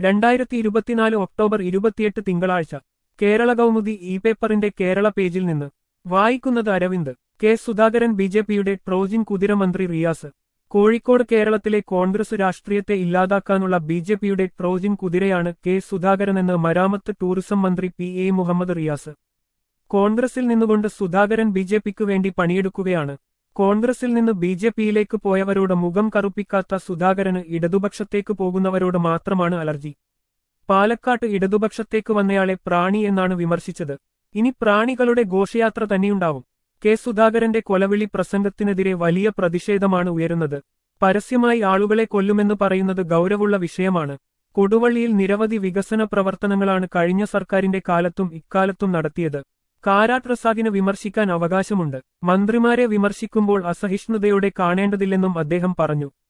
രണ്ടായിരത്തി ഇരുപത്തിനാല് ഒക്ടോബർ ഇരുപത്തിയെട്ട് തിങ്കളാഴ്ച കേരള കൗമുദി ഇ പേപ്പറിന്റെ കേരള പേജിൽ നിന്ന് വായിക്കുന്നത് Aravind K Sudhakaran B J പിയുടെ ട്രോജിൻ കുതിരമന്ത്രി റിയാസ് കോഴിക്കോട് കേരളത്തിലെ കോൺഗ്രസ് രാഷ്ട്രീയത്തെ ഇല്ലാതാക്കാനുള്ള ബി ജെ പിയുടെ ട്രോജിൻ കുതിരയാണ് കെ സുധാകരനെന്ന് മരാമത്ത് ടൂറിസം മന്ത്രി പി എ മുഹമ്മദ് റിയാസ് കോൺഗ്രസിൽ നിന്നുകൊണ്ട് സുധാകരൻ ബി ജെ പിക്ക് വേണ്ടി പണിയെടുക്കുകയാണ് കോൺഗ്രസിൽ നിന്ന് ബി ജെ പിയിലേക്ക് പോയവരോട് മുഖം കറുപ്പിക്കാത്ത സുധാകരന് ഇടതുപക്ഷത്തേക്ക് പോകുന്നവരോട് മാത്രമാണ് അലർജി പാലക്കാട്ട് ഇടതുപക്ഷത്തേക്ക് വന്നയാളെ പ്രാണി എന്നാണ് വിമർശിച്ചത് ഇനി പ്രാണികളുടെ ഘോഷയാത്ര തന്നെയുണ്ടാവും കെ സുധാകരന്റെ കൊലവിളി പ്രസംഗത്തിനെതിരെ വലിയ പ്രതിഷേധമാണ് ഉയരുന്നത് പരസ്യമായി ആളുകളെ കൊല്ലുമെന്ന് പറയുന്നത് ഗൗരവമുള്ള വിഷയമാണ് കൊടുവള്ളിയിൽ നിരവധി വികസന പ്രവർത്തനങ്ങളാണ് കഴിഞ്ഞ സർക്കാരിന്റെ കാലത്തും ഇക്കാലത്തും നടത്തിയത് കാരാട്ട് റസാഖിന് വിമർശിക്കാൻ അവകാശമുണ്ട് മന്ത്രിമാരെ വിമർശിക്കുമ്പോൾ അസഹിഷ്ണുതയോടെ കാണേണ്ടതില്ലെന്നും അദ്ദേഹം പറഞ്ഞു